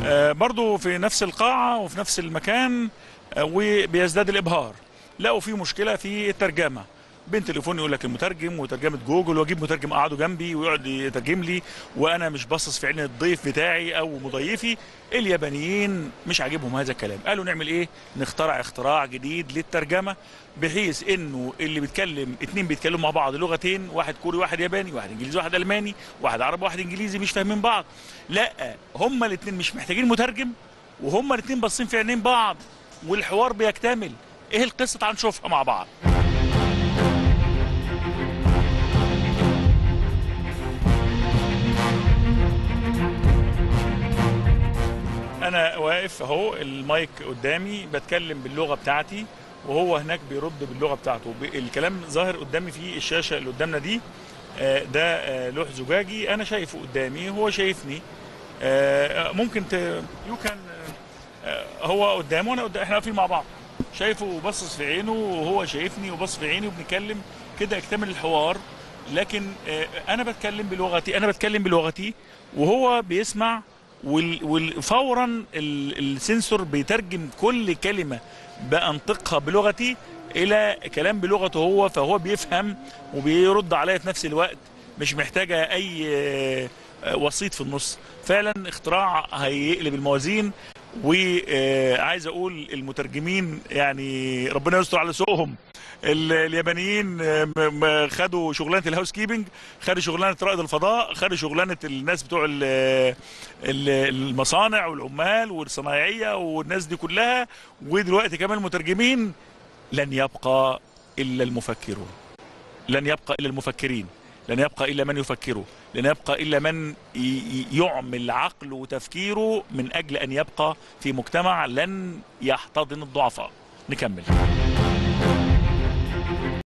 آه، برضو في نفس القاعة وفي نفس المكان آه، وبيزداد الإبهار لقوا في مشكلة في الترجمة بين تليفون يقول لك المترجم وترجمة جوجل واجيب مترجم اقعده جنبي ويقعد يترجم لي وانا مش باصص في عين الضيف بتاعي او مضيفي اليابانيين مش عاجبهم هذا الكلام قالوا نعمل ايه نخترع اختراع جديد للترجمة بحيث انه اللي بيتكلم اتنين بيتكلموا مع بعض لغتين واحد كوري واحد ياباني واحد انجليزي واحد الماني واحد عربي واحد انجليزي مش فاهمين بعض لا هما الاتنين مش محتاجين مترجم وهما الاتنين باصين في عينين بعض والحوار بيكتمل ايه القصه تعال نشوفها مع بعض انا واقف اهو المايك قدامي بتكلم باللغه بتاعتي وهو هناك بيرد باللغه بتاعته ب- الكلام ظاهر قدامي في الشاشه اللي قدامنا دي آه، ده آه، لوح زجاجي انا شايفه قدامي هو شايفني آه، ممكن ت... يو كان هو قدامه وانا قدام احنا واقفين مع بعض شايفه وبصص في عينه وهو شايفني وبص في عيني وبنتكلم كده اكتمل الحوار لكن آه، انا بتكلم بلغتي انا بتكلم بلغتي وهو بيسمع وال- وال- فورا ال- السنسور بيترجم كل كلمه بانطقها بلغتي الى كلام بلغته هو فهو بيفهم وبيرد عليا في نفس الوقت مش محتاجه اي آه، آه، وسيط في النص فعلا اختراع هيقلب الموازين وعايز اقول المترجمين يعني ربنا يستر على سوقهم ال- اليابانيين آه، م- م- خدوا شغلانه الهاوس كيبنج خدوا شغلانه رائد الفضاء خدوا شغلانه الناس بتوع ال- ال- المصانع والعمال والصنايعيه والناس دي كلها ودلوقتي كمان المترجمين لن يبقى الا المفكرون لن يبقى الا المفكرين لن يبقى الا من يفكره لن يبقى الا من ي- ي- يعمل عقله وتفكيره من اجل ان يبقى في مجتمع لن يحتضن الضعفاء نكمل